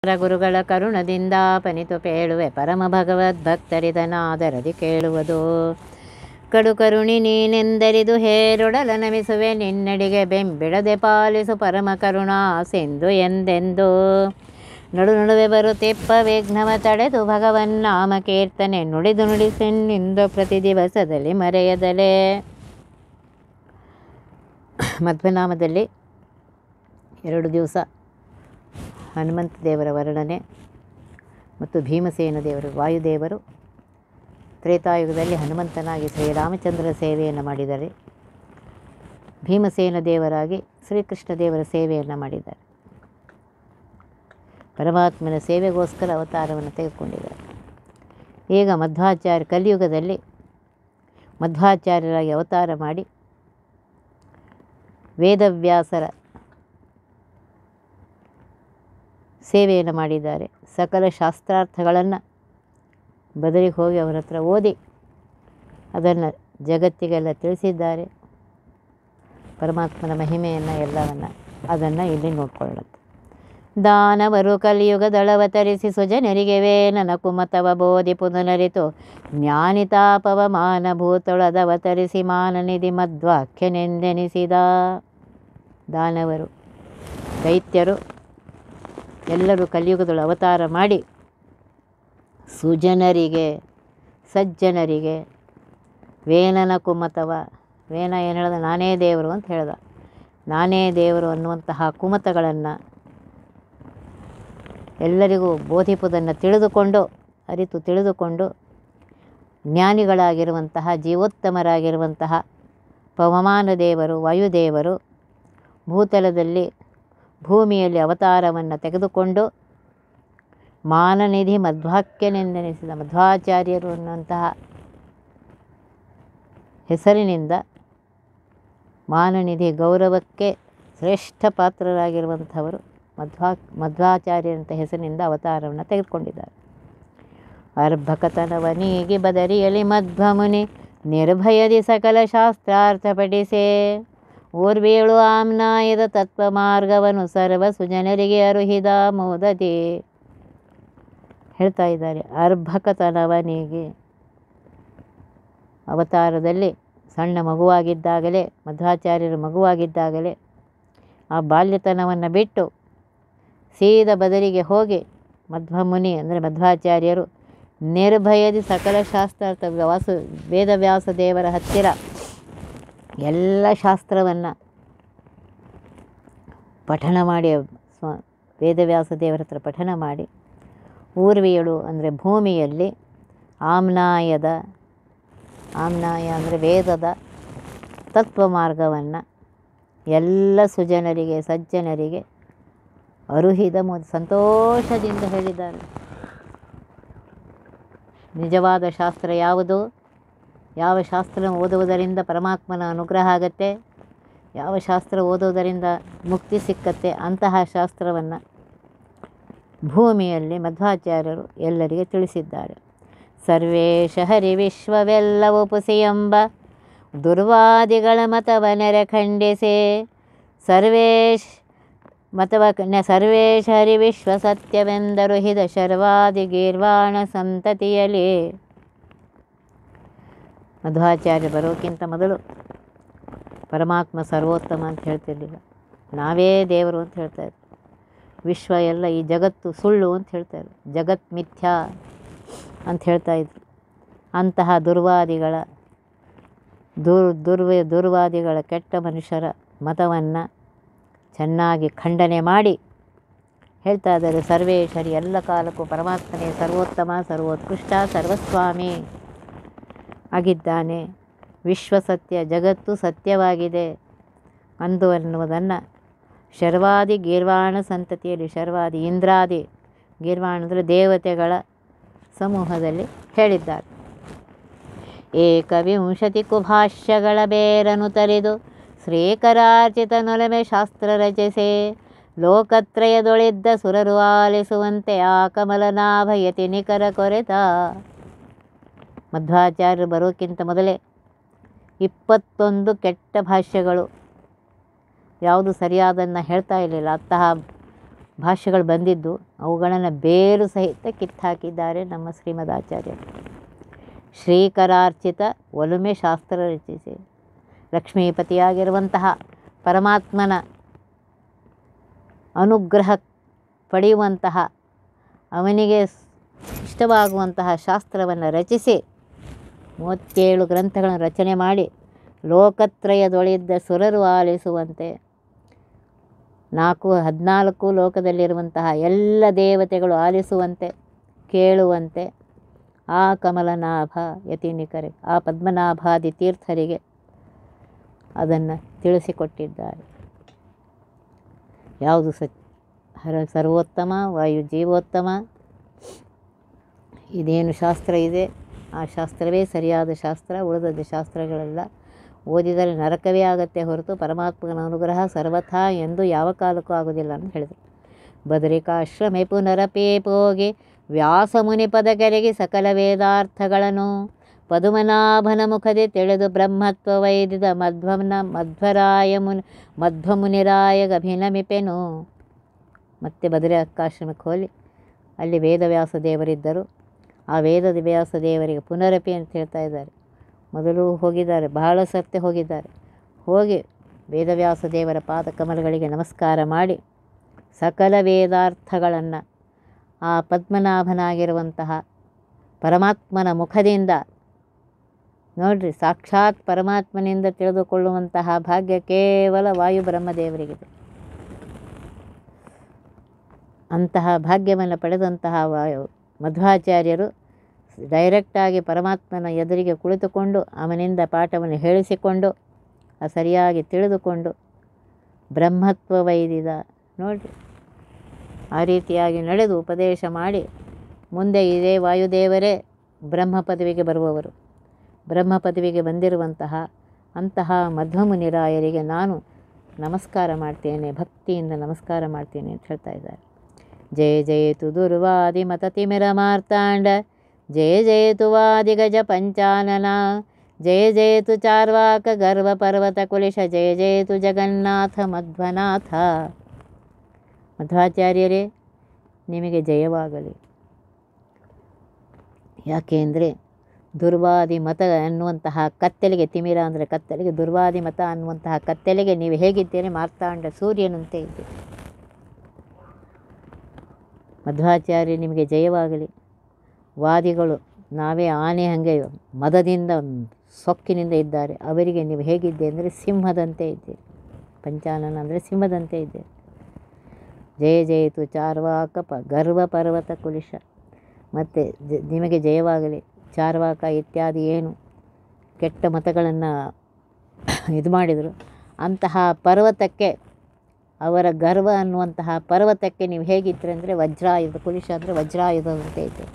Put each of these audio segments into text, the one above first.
ಗುರುಗಳ ಕರುಣದಿಂದ ಪನಿತು ಪೇಳುವೆ ಪರಮ ಭಗವದ್ಭಕ್ತರಿದನಾದರದಿ ಕೇಳುವುದು ಕಡು ಕರುಣಿ ನೀನೆಂದರಿದು ಹೇರೊಡಲ ನಮಿಸುವೆ ನಿನ್ನಡಿಗೆ ಬೆಂಬಿಡದೆ ಪಾಲಿಸು ಪರಮ ಕರುಣಾ ಸಿಂಧು ಎಂದೆಂದು ನಡು ನಡುವೆ ಬರುತ್ತಿಪ್ಪ ವಿಘ್ನವ ತಡೆದು ಭಗವನ್ನಾಮ ಕೀರ್ತನೆ ನುಡಿದು ನುಡಿಸೆನ್ನಿಂದು ಪ್ರತಿ ದಿವಸದಲ್ಲಿ ಮರೆಯದಲೇ ಮಧ್ವನಾಮದಲ್ಲಿ ಎರಡು ದಿವಸ ಹನುಮಂತ ದೇವರ ವರ್ಣನೆ ಮತ್ತು ಭೀಮಸೇನ ದೇವರು ವಾಯುದೇವರು ತ್ರೇತಾಯುಗದಲ್ಲಿ ಹನುಮಂತನಾಗಿ ಶ್ರೀರಾಮಚಂದ್ರರ ಸೇವೆಯನ್ನು ಮಾಡಿದ್ದಾರೆ ಭೀಮಸೇನ ದೇವರಾಗಿ ಶ್ರೀಕೃಷ್ಣ ದೇವರ ಸೇವೆಯನ್ನು ಮಾಡಿದ್ದಾರೆ ಪರಮಾತ್ಮನ ಸೇವೆಗೋಸ್ಕರ ಅವತಾರವನ್ನು ತೆಗೆದುಕೊಂಡಿದ್ದಾರೆ ಈಗ ಮಧ್ವಾಚಾರ್ಯ ಕಲಿಯುಗದಲ್ಲಿ ಮಧ್ವಾಚಾರ್ಯರಾಗಿ ಅವತಾರ ಮಾಡಿ ವೇದವ್ಯಾಸರ ಸೇವೆಯನ್ನು ಮಾಡಿದ್ದಾರೆ ಸಕಲ ಶಾಸ್ತ್ರಾರ್ಥಗಳನ್ನು ಬದಲಿಗೆ ಹೋಗಿ ಅವರ ಹತ್ರ ಓದಿ ಅದನ್ನು ಜಗತ್ತಿಗೆಲ್ಲ ತಿಳಿಸಿದ್ದಾರೆ ಪರಮಾತ್ಮನ ಮಹಿಮೆಯನ್ನು ಎಲ್ಲವನ್ನು ಅದನ್ನು ಇಲ್ಲಿ ನೋಡ್ಕೊಳ್ಳುತ್ತೆ ದಾನವರು ಕಲಿಯುಗದಳವತರಿಸಿ ಸುಜನರಿಗೆ ವೇನನ ಕುಮತವ ಬೋಧಿ ಪುನರಿತು ಜ್ಞಾನಿತಾಪವ ಮಾನಭೂತೊಳದವತರಿಸಿ ಮಾನನಿಧಿ ಮಧ್ವಾಖ್ಯನೆಂದೆನಿಸಿದ ದಾನವರು ದೈತ್ಯರು ಎಲ್ಲರೂ ಕಲಿಯುಗದಳು ಅವತಾರ ಮಾಡಿ ಸುಜನರಿಗೆ ಸಜ್ಜನರಿಗೆ ವೇನನ ಕುಮತವ ವೇನ ಏನು ಹೇಳ್ದ ನಾನೇ ದೇವರು ಅಂತ ಹೇಳ್ದ ನಾನೇ ದೇವರು ಅನ್ನುವಂತಹ ಕುಮತಗಳನ್ನು ಎಲ್ಲರಿಗೂ ಬೋಧಿಪುದನ್ನು ತಿಳಿದುಕೊಂಡು ಅರಿತು ತಿಳಿದುಕೊಂಡು ಜ್ಞಾನಿಗಳಾಗಿರುವಂತಹ ಜೀವೋತ್ತಮರಾಗಿರುವಂತಹ ಪವಮಾನ ದೇವರು ವಾಯುದೇವರು ಭೂತಲದಲ್ಲಿ ಭೂಮಿಯಲ್ಲಿ ಅವತಾರವನ್ನು ತೆಗೆದುಕೊಂಡು ಮಾನನಿಧಿ ಮಧ್ವಾಕ್ಯನೆಂದೆನಿಸಿದ ಮಧ್ವಾಚಾರ್ಯರು ಅನ್ನುವಂತಹ ಹೆಸರಿನಿಂದ ಮಾನನಿಧಿ ಗೌರವಕ್ಕೆ ಶ್ರೇಷ್ಠ ಪಾತ್ರರಾಗಿರುವಂಥವರು ಮಧ್ವಾ ಮಧ್ವಾಚಾರ್ಯರಂಥ ಹೆಸರಿನಿಂದ ಅವತಾರವನ್ನು ತೆಗೆದುಕೊಂಡಿದ್ದಾರೆ ಅರ್ಭಕತನವನಿಗೆ ಬದರಿಯಲಿ ಮಧ್ವಮುನಿ ನಿರ್ಭಯದಿ ಸಕಲ ಶಾಸ್ತ್ರಾರ್ಥ ಪಠಿಸೆ ಊರ್ವೇಳು ಆಮ್ನಾಯದ ತತ್ವ ಮಾರ್ಗವನ್ನು ಸರ್ವ ಸುಜನರಿಗೆ ಅರುಹಿದ ಮೋದದಿ ಹೇಳ್ತಾ ಇದ್ದಾರೆ ಅರ್ಭಕತನವನಿಗೆ ಅವತಾರದಲ್ಲಿ ಸಣ್ಣ ಮಗುವಾಗಿದ್ದಾಗಲೇ ಮಧ್ವಾಚಾರ್ಯರು ಮಗುವಾಗಿದ್ದಾಗಲೇ ಆ ಬಾಲ್ಯತನವನ್ನು ಬಿಟ್ಟು ಸೀದ ಬದಲಿಗೆ ಹೋಗಿ ಮಧ್ವಮುನಿ ಅಂದರೆ ಮಧ್ವಾಚಾರ್ಯರು ನಿರ್ಭಯದಿ ಸಕಲ ಶಾಸ್ತ್ರಾರ್ಥ ವಾಸು ವೇದವ್ಯಾಸ ದೇವರ ಹತ್ತಿರ ಎಲ್ಲ ಶಾಸ್ತ್ರವನ್ನು ಪಠಣ ಮಾಡಿ ಸ್ವ ವೇದವ್ಯಾಸ ದೇವರ ಹತ್ರ ಪಠಣ ಮಾಡಿ ಊರ್ವಿಯಳು ಅಂದರೆ ಭೂಮಿಯಲ್ಲಿ ಆಮ್ನಾಯದ ಆಮ್ನಾಯ ಅಂದರೆ ವೇದದ ತತ್ವ ಮಾರ್ಗವನ್ನು ಎಲ್ಲ ಸುಜನರಿಗೆ ಸಜ್ಜನರಿಗೆ ಅರುಹಿದ ಮೋದಿ ಸಂತೋಷದಿಂದ ಹೇಳಿದ್ದಾರೆ ನಿಜವಾದ ಶಾಸ್ತ್ರ ಯಾವುದು ಯಾವ ಶಾಸ್ತ್ರ ಓದುವುದರಿಂದ ಪರಮಾತ್ಮನ ಅನುಗ್ರಹ ಆಗತ್ತೆ ಯಾವ ಶಾಸ್ತ್ರ ಓದುವುದರಿಂದ ಮುಕ್ತಿ ಸಿಕ್ಕತ್ತೆ ಅಂತಹ ಶಾಸ್ತ್ರವನ್ನು ಭೂಮಿಯಲ್ಲಿ ಮಧ್ವಾಚಾರ್ಯರು ಎಲ್ಲರಿಗೆ ತಿಳಿಸಿದ್ದಾರೆ ಸರ್ವೇಶ ಹರಿ ವಿಶ್ವವೆಲ್ಲವೂ ಪುಸಿ ಎಂಬ ದುರ್ವಾದಿಗಳ ಮತವ ನೆರೆ ಖಂಡಿಸಿ ಸರ್ವೇಶ್ ಮತವ ನ ಸರ್ವೇಶ ಹರಿ ವಿಶ್ವ ಸತ್ಯವೆಂದರು ಹಿದ ಶರ್ವಾದಿ ಗೀರ್ವಾಣ ಸಂತತಿಯಲಿ ಮಧ್ವಾಚಾರ್ಯ ಬರೋಕ್ಕಿಂತ ಮೊದಲು ಪರಮಾತ್ಮ ಸರ್ವೋತ್ತಮ ಅಂತ ಹೇಳ್ತಿರ್ಲಿಲ್ಲ ನಾವೇ ದೇವರು ಅಂತ ಹೇಳ್ತಾಯಿದ್ರು ವಿಶ್ವ ಎಲ್ಲ ಈ ಜಗತ್ತು ಸುಳ್ಳು ಅಂತ ಹೇಳ್ತಾರೆ ಜಗತ್ ಮಿಥ್ಯಾ ಅಂತ ಹೇಳ್ತಾಯಿದ್ರು ಅಂತಹ ದುರ್ವಾದಿಗಳ ದುರ್ ದುರ್ವೆ ದುರ್ವಾದಿಗಳ ಕೆಟ್ಟ ಮನುಷ್ಯರ ಮತವನ್ನು ಚೆನ್ನಾಗಿ ಖಂಡನೆ ಮಾಡಿ ಹೇಳ್ತಾ ಇದ್ದಾರೆ ಸರ್ವೇಶ್ವರಿ ಎಲ್ಲ ಕಾಲಕ್ಕೂ ಪರಮಾತ್ಮನೇ ಸರ್ವೋತ್ತಮ ಸರ್ವೋತ್ಕೃಷ್ಟ ಸರ್ವಸ್ವಾಮಿ ಆಗಿದ್ದಾನೆ ವಿಶ್ವ ಸತ್ಯ ಜಗತ್ತು ಸತ್ಯವಾಗಿದೆ ಅಂದು ಅನ್ನುವುದನ್ನು ಶರ್ವಾದಿ ಗೀರ್ವಾಣ ಸಂತತಿಯಲ್ಲಿ ಶರ್ವಾದಿ ಇಂದ್ರಾದಿ ಗೀರ್ವಾಣ ಅಂದರೆ ದೇವತೆಗಳ ಸಮೂಹದಲ್ಲಿ ಹೇಳಿದ್ದಾರೆ ಏಕವಿಂಶತಿ ಕುಭಾಷ್ಯಗಳ ಬೇರನು ತರಿದು ಶ್ರೀಕರಾರ್ಚಿತ ನೊಲಮೆ ಶಾಸ್ತ್ರ ರಚಿಸೆ ಲೋಕತ್ರಯದೊಳಿದ್ದ ಸುರರು ಆಲಿಸುವಂತೆ ಆ ಕಮಲನಾಭ ಯತಿ ನಿಕರ ಕೊರೆತ ಮಧ್ವಾಚಾರ್ಯರು ಬರೋಕ್ಕಿಂತ ಮೊದಲೇ ಇಪ್ಪತ್ತೊಂದು ಕೆಟ್ಟ ಭಾಷ್ಯಗಳು ಯಾವುದು ಸರಿಯಾದನ್ನು ಹೇಳ್ತಾ ಇರಲಿಲ್ಲ ಅಂತಹ ಭಾಷೆಗಳು ಬಂದಿದ್ದು ಅವುಗಳನ್ನು ಬೇರು ಸಹಿತ ಕಿತ್ತಾಕಿದ್ದಾರೆ ನಮ್ಮ ಶ್ರೀಮದಾಚಾರ್ಯರು ಶ್ರೀಕರಾರ್ಚಿತ ಒಲುಮೆ ಶಾಸ್ತ್ರ ರಚಿಸಿ ಲಕ್ಷ್ಮೀಪತಿಯಾಗಿರುವಂತಹ ಪರಮಾತ್ಮನ ಅನುಗ್ರಹ ಪಡೆಯುವಂತಹ ಅವನಿಗೆ ಇಷ್ಟವಾಗುವಂತಹ ಶಾಸ್ತ್ರವನ್ನು ರಚಿಸಿ ಮೂವತ್ತೇಳು ಗ್ರಂಥಗಳನ್ನು ರಚನೆ ಮಾಡಿ ಲೋಕತ್ರಯದೊಳಿದ್ದ ಸುರರು ಆಲಿಸುವಂತೆ ನಾಲ್ಕು ಹದಿನಾಲ್ಕು ಲೋಕದಲ್ಲಿರುವಂತಹ ಎಲ್ಲ ದೇವತೆಗಳು ಆಲಿಸುವಂತೆ ಕೇಳುವಂತೆ ಆ ಕಮಲನಾಭ ಯತಿನಿಕರೆ ಆ ಪದ್ಮನಾಭಾದಿ ತೀರ್ಥರಿಗೆ ಅದನ್ನು ತಿಳಿಸಿಕೊಟ್ಟಿದ್ದಾರೆ ಯಾವುದು ಸ ಹರ ಸರ್ವೋತ್ತಮ ವಾಯು ಜೀವೋತ್ತಮ ಇದೇನು ಶಾಸ್ತ್ರ ಇದೆ ಆ ಶಾಸ್ತ್ರವೇ ಸರಿಯಾದ ಶಾಸ್ತ್ರ ಉಳಿದದ್ದು ಶಾಸ್ತ್ರಗಳೆಲ್ಲ ಓದಿದರೆ ನರಕವೇ ಆಗತ್ತೆ ಹೊರತು ಪರಮಾತ್ಮನ ಅನುಗ್ರಹ ಸರ್ವಥಾ ಎಂದು ಯಾವ ಕಾಲಕ್ಕೂ ಆಗೋದಿಲ್ಲ ಅಂತ ಹೇಳಿದರು ಬದರಿಕಾಶ್ರಮೆ ಪುನರಪೇಪೋಗಿ ವ್ಯಾಸಮುನಿ ಪದಕರಿಗೆ ಸಕಲ ವೇದಾರ್ಥಗಳನ್ನು ಪದುಮನಾಭನ ಮುಖದೆ ತಿಳಿದು ಬ್ರಹ್ಮತ್ವ ವೈದಿದ ಮಧ್ವನ ಮಧ್ವರಾಯ ಮುನಿ ಮಧ್ವಮುನಿರಾಯಗಭಿನಮಿಪೆನು ಮತ್ತೆ ಬದರಿಕಾಶ್ರಮಕ್ಕೆ ಹೋಗಿ ಅಲ್ಲಿ ವೇದವ್ಯಾಸ ದೇವರಿದ್ದರು ಆ ವೇದದ ವ್ಯಾಸ ದೇವರಿಗೆ ಪುನರಪಿ ಅಂತ ಹೇಳ್ತಾ ಇದ್ದಾರೆ ಮೊದಲು ಹೋಗಿದ್ದಾರೆ ಬಹಳ ಸತ್ಯ ಹೋಗಿದ್ದಾರೆ ಹೋಗಿ ವೇದವ್ಯಾಸ ದೇವರ ಪಾದ ಕಮಲಗಳಿಗೆ ನಮಸ್ಕಾರ ಮಾಡಿ ಸಕಲ ವೇದಾರ್ಥಗಳನ್ನು ಆ ಪದ್ಮನಾಭನಾಗಿರುವಂತಹ ಪರಮಾತ್ಮನ ಮುಖದಿಂದ ನೋಡ್ರಿ ಸಾಕ್ಷಾತ್ ಪರಮಾತ್ಮನಿಂದ ತಿಳಿದುಕೊಳ್ಳುವಂತಹ ಭಾಗ್ಯ ಕೇವಲ ವಾಯು ಬ್ರಹ್ಮದೇವರಿಗಿದೆ ಅಂತಹ ಭಾಗ್ಯವನ್ನು ಪಡೆದಂತಹ ವಾಯು ಮಧ್ವಾಚಾರ್ಯರು ಡೈರೆಕ್ಟಾಗಿ ಪರಮಾತ್ಮನ ಎದುರಿಗೆ ಕುಳಿತುಕೊಂಡು ಅವನಿಂದ ಪಾಠವನ್ನು ಹೇಳಿಸಿಕೊಂಡು ಆ ಸರಿಯಾಗಿ ತಿಳಿದುಕೊಂಡು ಬ್ರಹ್ಮತ್ವ ವೈದಿದ ನೋಡಿರಿ ಆ ರೀತಿಯಾಗಿ ನಡೆದು ಉಪದೇಶ ಮಾಡಿ ಮುಂದೆ ಇದೇ ವಾಯುದೇವರೇ ಬ್ರಹ್ಮ ಪದವಿಗೆ ಬರುವವರು ಬ್ರಹ್ಮ ಪದವಿಗೆ ಬಂದಿರುವಂತಹ ಅಂತಹ ಮಧ್ವಮುನಿರಾಯರಿಗೆ ನಾನು ನಮಸ್ಕಾರ ಮಾಡ್ತೇನೆ ಭಕ್ತಿಯಿಂದ ನಮಸ್ಕಾರ ಮಾಡ್ತೇನೆ ಅಂತ ಹೇಳ್ತಾ ಇದ್ದಾರೆ ಜಯ ಜಯತು ದುರ್ವಾದಿ ಮತತಿಮಿರ ಮಾರ್ತಾಂಡ ಜಯ ಜಯತು ವಾದಿ ಗಜ ಪಂಚಾನನ ಜಯ ಜಯತು ಚಾರ್ವಾಕ ಗರ್ವ ಪರ್ವತ ಕುಲಿಶ ಜಯ ಜಯತು ಜಗನ್ನಾಥ ಮಧ್ವನಾಥ ಮಧ್ವಾಚಾರ್ಯರೇ ನಿಮಗೆ ಜಯವಾಗಲಿ ಯಾಕೆಂದರೆ ದುರ್ವಾದಿ ಮತ ಅನ್ನುವಂತಹ ಕತ್ತಲೆಗೆ ತಿಮಿರ ಅಂದರೆ ಕತ್ತಲೆಗೆ ದುರ್ವಾದಿ ಮತ ಅನ್ನುವಂತಹ ಕತ್ತಲೆಗೆ ನೀವು ಹೇಗಿದ್ದೀರಿ ಮಾರ್ತಾಂಡ ಸೂರ್ಯನಂತೆ ಇದ್ದೀರಿ ಮಧ್ವಾಚಾರ್ಯ ನಿಮಗೆ ಜಯವಾಗಲಿ ವಾದಿಗಳು ನಾವೇ ಆನೆ ಹಾಗೆ ಮದದಿಂದ ಸೊಕ್ಕಿನಿಂದ ಇದ್ದಾರೆ ಅವರಿಗೆ ನೀವು ಹೇಗಿದ್ದೆ ಅಂದರೆ ಸಿಂಹದಂತೆ ಇದ್ದೀರಿ ಪಂಚಾನನ ಅಂದರೆ ಸಿಂಹದಂತೆ ಇದ್ದೀರಿ ಜಯ ಜಯಿತು ಚಾರ್ವಾಕ ಪ ಗರ್ವ ಪರ್ವತ ಕುಲಿಶ ಮತ್ತು ಜ ನಿಮಗೆ ಜಯವಾಗಲಿ ಚಾರ್ವಾಕ ಇತ್ಯಾದಿ ಏನು ಕೆಟ್ಟ ಮತಗಳನ್ನು ಇದು ಮಾಡಿದರು ಅಂತಹ ಪರ್ವತಕ್ಕೆ ಅವರ ಗರ್ವ ಅನ್ನುವಂತಹ ಪರ್ವತಕ್ಕೆ ನೀವು ಹೇಗಿದ್ದರೆ ಅಂದರೆ ವಜ್ರಾಯುಧ ಕುಲಿಶ ಅಂದರೆ ವಜ್ರಾಯುಧದಂತೆ ಇದ್ದರು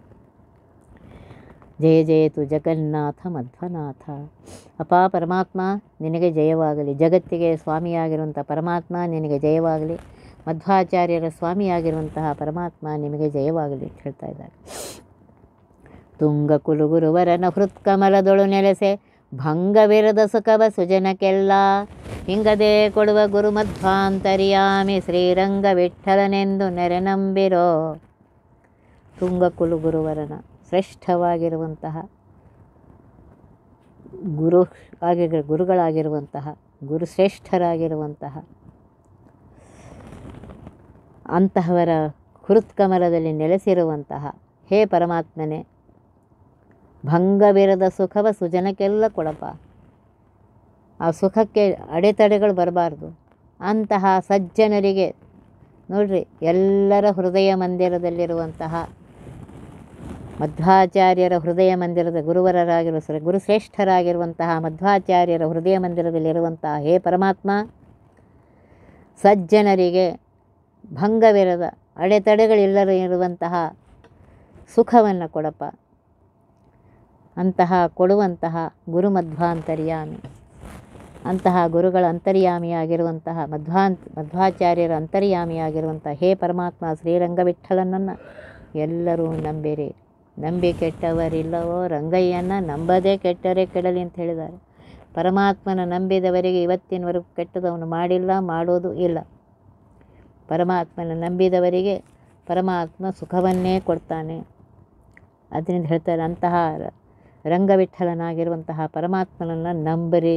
ಜಯ ಜಯತು ಜಗನ್ನಾಥ ಮಧ್ವನಾಥ ಅಪಾ ಪರಮಾತ್ಮ ನಿನಗೆ ಜಯವಾಗಲಿ ಜಗತ್ತಿಗೆ ಸ್ವಾಮಿಯಾಗಿರುವಂಥ ಪರಮಾತ್ಮ ನಿನಗೆ ಜಯವಾಗಲಿ ಮಧ್ವಾಚಾರ್ಯರ ಸ್ವಾಮಿಯಾಗಿರುವಂತಹ ಪರಮಾತ್ಮ ನಿಮಗೆ ಜಯವಾಗಲಿ ಅಂತ ಹೇಳ್ತಾ ಇದ್ದಾರೆ ತುಂಗ ಕುಲುಗುರುವರನ ಹೃತ್ಕಮಲದೊಳು ನೆಲೆಸೆ ಭಂಗವಿರದ ಸುಖವ ಸುಜನಕ್ಕೆಲ್ಲ ಹಿಂಗದೆ ಕೊಡುವ ಗುರು ಮಧ್ವಾಂತರ್ಯಾಮಿ ಶ್ರೀರಂಗ ವಿಠಲನೆಂದು ನೆರೆನಂಬಿರೋ ತುಂಗ ಕುಲುಗುರುವರನ ಶ್ರೇಷ್ಠವಾಗಿರುವಂತಹ ಗುರು ಆಗಿ ಗುರುಗಳಾಗಿರುವಂತಹ ಗುರುಶ್ರೇಷ್ಠರಾಗಿರುವಂತಹ ಅಂತಹವರ ಹೃತ್ಕಮಲದಲ್ಲಿ ನೆಲೆಸಿರುವಂತಹ ಹೇ ಪರಮಾತ್ಮನೇ ಭಂಗವಿರದ ಸುಖವ ಸುಜನಕ್ಕೆಲ್ಲ ಕೊಡಪ್ಪ ಆ ಸುಖಕ್ಕೆ ಅಡೆತಡೆಗಳು ಬರಬಾರ್ದು ಅಂತಹ ಸಜ್ಜನರಿಗೆ ನೋಡ್ರಿ ಎಲ್ಲರ ಹೃದಯ ಮಂದಿರದಲ್ಲಿರುವಂತಹ ಮಧ್ವಾಚಾರ್ಯರ ಹೃದಯ ಮಂದಿರದ ಗುರುವರರಾಗಿರುವ ಶ್ರೇ ಗುರುಶ್ರೇಷ್ಠರಾಗಿರುವಂತಹ ಮಧ್ವಾಚಾರ್ಯರ ಹೃದಯ ಮಂದಿರದಲ್ಲಿರುವಂತಹ ಹೇ ಪರಮಾತ್ಮ ಸಜ್ಜನರಿಗೆ ಭಂಗವಿರದ ಅಡೆತಡೆಗಳಿಲ್ಲದ ಇರುವಂತಹ ಸುಖವನ್ನು ಕೊಡಪ್ಪ ಅಂತಹ ಕೊಡುವಂತಹ ಗುರು ಮಧ್ವಾಂತರ್ಯಾಮಿ ಅಂತಹ ಗುರುಗಳ ಅಂತರ್ಯಾಮಿಯಾಗಿರುವಂತಹ ಮಧ್ವಾಂತ ಮಧ್ವಾಚಾರ್ಯರ ಅಂತರ್ಯಾಮಿಯಾಗಿರುವಂತಹ ಹೇ ಪರಮಾತ್ಮ ಶ್ರೀರಂಗ ವಿಠಲನನ್ನು ಎಲ್ಲರೂ ನಂಬಿರಿ ನಂಬಿ ಕೆಟ್ಟವರಿಲ್ಲವೋ ರಂಗಯ್ಯನ ನಂಬದೇ ಕೆಟ್ಟರೆ ಕೆಡಲಿ ಅಂತ ಹೇಳಿದ್ದಾರೆ ಪರಮಾತ್ಮನ ನಂಬಿದವರಿಗೆ ಇವತ್ತಿನವರೆಗೂ ಕೆಟ್ಟದವನು ಮಾಡಿಲ್ಲ ಮಾಡೋದು ಇಲ್ಲ ಪರಮಾತ್ಮನ ನಂಬಿದವರಿಗೆ ಪರಮಾತ್ಮ ಸುಖವನ್ನೇ ಕೊಡ್ತಾನೆ ಅದರಿಂದ ಹೇಳ್ತಾರೆ ಅಂತಹ ರ- ರಂಗವಿಠಲನಾಗಿರುವಂತಹ ಪರಮಾತ್ಮನನ್ನು ನಂಬರಿ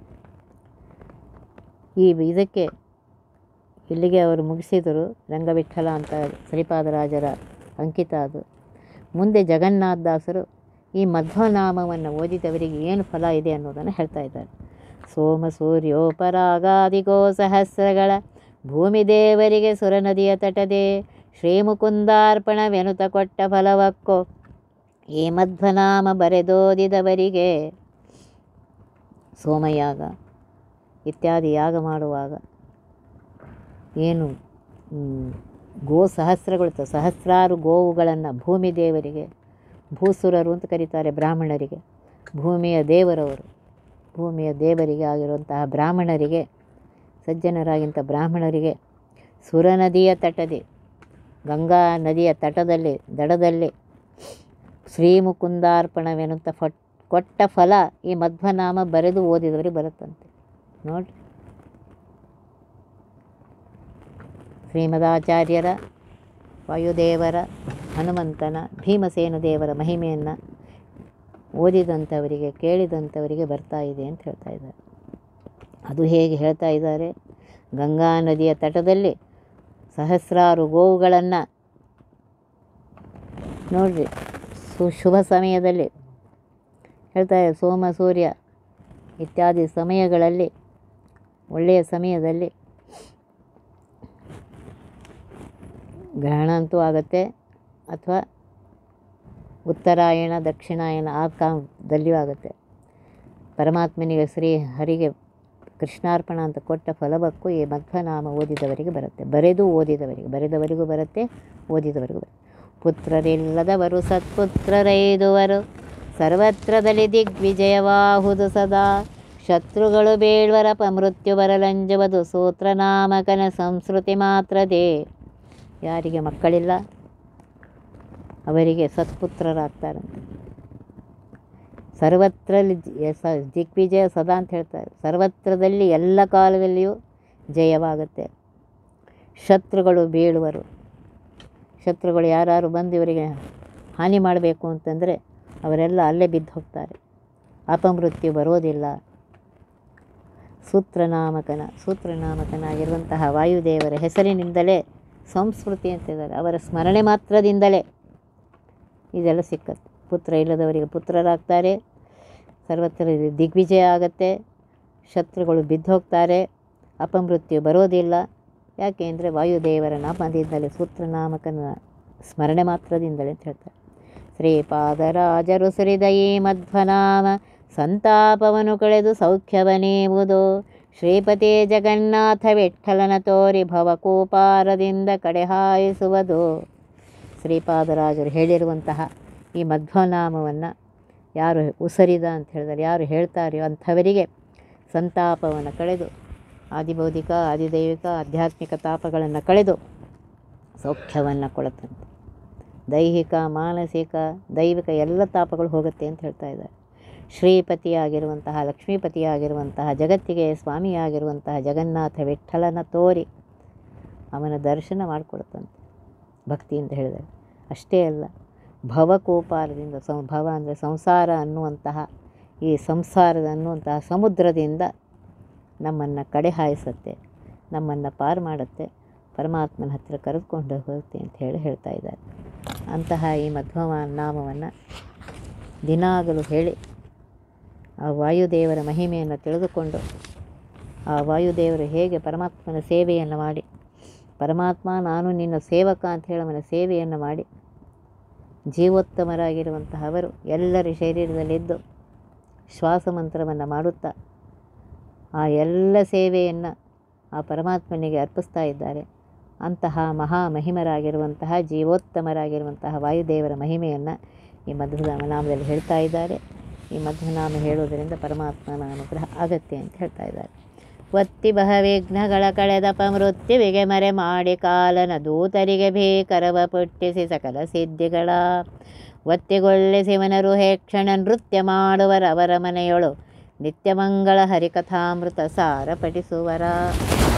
ಈ ಇದಕ್ಕೆ ಇಲ್ಲಿಗೆ ಅವರು ಮುಗಿಸಿದರು ರಂಗವಿಠಲ ಅಂತ ಶ್ರೀಪಾದರಾಜರ ಅಂಕಿತ ಅದು ಮುಂದೆ ಜಗನ್ನಾಥದಾಸರು ಈ ಮಧ್ವನಾಮವನ್ನು ಓದಿದವರಿಗೆ ಏನು ಫಲ ಇದೆ ಅನ್ನೋದನ್ನು ಹೇಳ್ತಾ ಇದ್ದಾರೆ ಸೋಮ ಸೂರ್ಯೋಪರಾಗಾದಿಗೋ ಸಹಸ್ರಗಳ ಭೂಮಿ ದೇವರಿಗೆ ಸುರನದಿಯ ತಟದೆ ಶ್ರೀಮುಕುಂದಾರ್ಪಣವೆನುತ ಕೊಟ್ಟ ಫಲವಕ್ಕೋ ಈ ಮಧ್ವನಾಮ ಬರೆದೋದಿದವರಿಗೆ ಸೋಮಯಾಗ ಇತ್ಯಾದಿ ಯಾಗ ಮಾಡುವಾಗ ಏನು ಮ್, ಗೋ ಸಹಸ್ರಗಳು ತ- ಸಹಸ್ರಾರು ಗೋವುಗಳನ್ನು ಭೂಮಿ ದೇವರಿಗೆ ಭೂಸುರರು ಅಂತ ಕರೀತಾರೆ ಬ್ರಾಹ್ಮಣರಿಗೆ ಭೂಮಿಯ ದೇವರವರು ಭೂಮಿಯ ದೇವರಿಗೆ ಆಗಿರುವಂತಹ ಬ್ರಾಹ್ಮಣರಿಗೆ ಸಜ್ಜನರಾಗಿಂಥ ಬ್ರಾಹ್ಮಣರಿಗೆ ಸುರನದಿಯ ತಟದೆ ಗಂಗಾ ನದಿಯ ತಟದಲ್ಲಿ ದಡದಲ್ಲಿ ಶ್ರೀಮುಕುಂದಾರ್ಪಣವೆನ್ನುತ್ತ ಫಟ್ ಕೊಟ್ಟ ಫಲ ಈ ಮಧ್ವನಾಮ ಬರೆದು ಓದಿದವರಿಗೆ ಬರುತ್ತಂತೆ ನೋಡ್ರಿ ಶ್ರೀಮದಾಚಾರ್ಯರ ವಾಯುದೇವರ ಹನುಮಂತನ ಭೀಮಸೇನ ದೇವರ ಮಹಿಮೆಯನ್ನು ಓದಿದಂಥವರಿಗೆ ಕೇಳಿದಂಥವರಿಗೆ ಬರ್ತಾ ಇದೆ ಅಂತ ಹೇಳ್ತಾ ಇದ್ದಾರೆ ಅದು ಹೇಗೆ ಹೇಳ್ತಾ ಇದ್ದಾರೆ ಗಂಗಾ ನದಿಯ ತಟದಲ್ಲಿ ಸಹಸ್ರಾರು ಗೋವುಗಳನ್ನು ನೋಡ್ರಿ ಸು ಶುಭ ಸಮಯದಲ್ಲಿ ಹೇಳ್ತಾರೆ ಸೋಮ ಸೂರ್ಯ ಇತ್ಯಾದಿ ಸಮಯಗಳಲ್ಲಿ ಒಳ್ಳೆಯ ಸಮಯದಲ್ಲಿ ಗ್ರಹಣ ಅಂತೂ ಆಗುತ್ತೆ ಅಥವಾ ಉತ್ತರಾಯಣ ದಕ್ಷಿಣಾಯನ ಆ ಕಾಲದಲ್ಲಿಯೂ ಆಗುತ್ತೆ ಪರಮಾತ್ಮನಿಗೆ ಶ್ರೀ ಹರಿಗೆ ಕೃಷ್ಣಾರ್ಪಣ ಅಂತ ಕೊಟ್ಟ ಫಲವಕ್ಕೂ ಈ ಮಧ್ವನಾಮ ಓದಿದವರಿಗೆ ಬರುತ್ತೆ ಬರೆದು ಓದಿದವರಿಗೆ ಬರೆದವರಿಗೂ ಬರುತ್ತೆ ಓದಿದವರಿಗೂ ಬರುತ್ತೆ ಪುತ್ರರಿಲ್ಲದವರು ಸತ್ಪುತ್ರರೈದುವರು ಸರ್ವತ್ರದಲ್ಲಿ ದಿಗ್ವಿಜಯವಾಹುದು ಸದಾ ಶತ್ರುಗಳು ಬೇಳ್ವರ ಮೃತ್ಯು ಬರಲಂಜುವುದು ಸೂತ್ರನಾಮಕನ ಸಂಸ್ಕೃತಿ ಮಾತ್ರದೇ ಯಾರಿಗೆ ಮಕ್ಕಳಿಲ್ಲ ಅವರಿಗೆ ಸತ್ಪುತ್ರರಾಗ್ತಾರಂತೆ ಸರ್ವತ್ರಲ್ಲಿ ಜ- ಸ- ದಿಗ್ವಿಜಯ ಸದಾ ಅಂತ ಹೇಳ್ತಾರೆ ಸರ್ವತ್ರದಲ್ಲಿ ಎಲ್ಲ ಕಾಲದಲ್ಲಿಯೂ ಜಯವಾಗುತ್ತೆ ಶತ್ರುಗಳು ಬೀಳುವರು ಶತ್ರುಗಳು ಯಾರು ಬಂದು ಇವರಿಗೆ ಹಾನಿ ಮಾಡಬೇಕು ಅಂತಂದರೆ ಅವರೆಲ್ಲ ಅಲ್ಲೇ ಬಿದ್ದು ಹೋಗ್ತಾರೆ ಅಪಮೃತ್ಯು ಬರೋದಿಲ್ಲ ಸೂತ್ರನಾಮಕನ ಸೂತ್ರನಾಮಕನಾಗಿರುವಂತಹ ವಾಯುದೇವರ ಹೆಸರಿನಿಂದಲೇ ಸಂಸ್ಕೃತಿ ಅಂತಿದ್ದಾರೆ ಅವರ ಸ್ಮರಣೆ ಮಾತ್ರದಿಂದಲೇ ಇದೆಲ್ಲ ಸಿಕ್ಕತ್ತೆ ಪುತ್ರ ಇಲ್ಲದವರಿಗೆ ಪುತ್ರರಾಗ್ತಾರೆ ಸರ್ವತ್ರ ದಿಗ್ವಿಜಯ ಆಗತ್ತೆ ಶತ್ರುಗಳು ಬಿದ್ದು ಹೋಗ್ತಾರೆ ಅಪಮೃತ್ಯು ಬರೋದಿಲ್ಲ ಯಾಕೆ ಅಂದರೆ ವಾಯುದೇವರ ನಾಮದಿಂದಲೇ ಸೂತ್ರನಾಮಕನ ಸ್ಮರಣೆ ಮಾತ್ರದಿಂದಲೇ ಅಂತ ಹೇಳ್ತಾರೆ ಶ್ರೀಪಾದರಾಜರು ಸುರಿದ ಈ ಮಧ್ವನಾಮ ಸಂತಾಪವನ್ನು ಕಳೆದು ಸೌಖ್ಯವನೇವುದು ಶ್ರೀಪತಿ ಜಗನ್ನಾಥ ವಿಠ್ಠಲನ ತೋರಿ ಭವಕೂಪಾರದಿಂದ ಕಡೆಹಾಯಿಸುವುದು ಶ್ರೀಪಾದರಾಜರು ಹೇಳಿರುವಂತಹ ಈ ಮಧ್ವನಾಮವನ್ನು ಯಾರು ಉಸರಿದ ಅಂತ ಹೇಳಿದರೆ ಯಾರು ಹೇಳ್ತಾರೆಯೋ ಅಂಥವರಿಗೆ ಸಂತಾಪವನ್ನು ಕಳೆದು ಆದಿಭೌತಿಕ ಆದಿದೈವಿಕ ಆಧ್ಯಾತ್ಮಿಕ ತಾಪಗಳನ್ನು ಕಳೆದು ಸೌಖ್ಯವನ್ನು ಕೊಡುತ್ತಂತೆ ದೈಹಿಕ ಮಾನಸಿಕ ದೈವಿಕ ಎಲ್ಲ ತಾಪಗಳು ಹೋಗುತ್ತೆ ಅಂತ ಹೇಳ್ತಾ ಇದ್ದಾರೆ ಶ್ರೀಪತಿಯಾಗಿರುವಂತಹ ಲಕ್ಷ್ಮೀಪತಿಯಾಗಿರುವಂತಹ ಜಗತ್ತಿಗೆ ಸ್ವಾಮಿಯಾಗಿರುವಂತಹ ಜಗನ್ನಾಥ ವಿಠ್ಠಲನ ತೋರಿ ಅವನ ದರ್ಶನ ಮಾಡಿಕೊಡುತ್ತಂತೆ ಭಕ್ತಿ ಅಂತ ಹೇಳಿದರೆ ಅಷ್ಟೇ ಅಲ್ಲ ಭವಕೋಪಾರದಿಂದ ಸಂ ಭವ ಅಂದರೆ ಸಂಸಾರ ಅನ್ನುವಂತಹ ಈ ಸಂಸಾರದ ಅನ್ನುವಂತಹ ಸಮುದ್ರದಿಂದ ನಮ್ಮನ್ನು ಕಡೆ ಹಾಯಿಸುತ್ತೆ ನಮ್ಮನ್ನು ಪಾರು ಮಾಡುತ್ತೆ ಪರಮಾತ್ಮನ ಹತ್ತಿರ ಕರೆದುಕೊಂಡು ಹೋಗುತ್ತೆ ಅಂತ ಹೇಳಿ ಹೇಳ್ತಾ ಇದ್ದಾರೆ ಅಂತಹ ಈ ಮಧ್ವ ನಾಮವನ್ನು ದಿನಾಗಲೂ ಹೇಳಿ ಆ ವಾಯುದೇವರ ಮಹಿಮೆಯನ್ನು ತಿಳಿದುಕೊಂಡು ಆ ವಾಯುದೇವರು ಹೇಗೆ ಪರಮಾತ್ಮನ ಸೇವೆಯನ್ನು ಮಾಡಿ ಪರಮಾತ್ಮ ನಾನು ನಿನ್ನ ಸೇವಕ ಅಂತ ಹೇಳಿ ಅವನ ಸೇವೆಯನ್ನು ಮಾಡಿ ಜೀವೋತ್ತಮರಾಗಿರುವಂತಹ ಅವರು ಎಲ್ಲರ ಶರೀರದಲ್ಲಿದ್ದು ಶ್ವಾಸ ಮಂತ್ರವನ್ನು ಮಾಡುತ್ತಾ ಆ ಎಲ್ಲ ಸೇವೆಯನ್ನು ಆ ಪರಮಾತ್ಮನಿಗೆ ಅರ್ಪಿಸ್ತಾ ಇದ್ದಾರೆ ಅಂತಹ ಮಹಾ ಮಹಿಮರಾಗಿರುವಂತಹ ಜೀವೋತ್ತಮರಾಗಿರುವಂತಹ ವಾಯುದೇವರ ಮಹಿಮೆಯನ್ನು ಈ ಮಧ್ವನಾಮ ನಾಮದಲ್ಲಿ ಹೇಳ್ತಾ ಇದ್ದಾರೆ ಈ ಮಧ್ವನಾಮ ಹೇಳುವುದರಿಂದ ಪರಮಾತ್ಮನ ಅನುಗ್ರಹ ಆಗತ್ತೆ ಅಂತ ಹೇಳ್ತಾ ಇದ್ದಾರೆ ಒತ್ತಿ ಬಹವಿಘ್ನಗಳ ಕಳೆದಪ ಮೃತ್ಯುವಿಗೆ ಮರೆ ಮಾಡಿ ಕಾಲನ ದೂತರಿಗೆ ಭೀಕರವ ಪುಟ್ಟಿಸಿ ಸಕಲ ಸಿದ್ಧಿಗಳ ಒತ್ತಿಗೊಳ್ಳಿಸಿವನರು ಹೇಕ್ಷಣ ನೃತ್ಯ ಮಾಡುವರವರ ಮನೆಯೊಳು ನಿತ್ಯಮಂಗಳ ಹರಿಕಥಾಮೃತ ಸಾರ ಪಠಿಸುವರ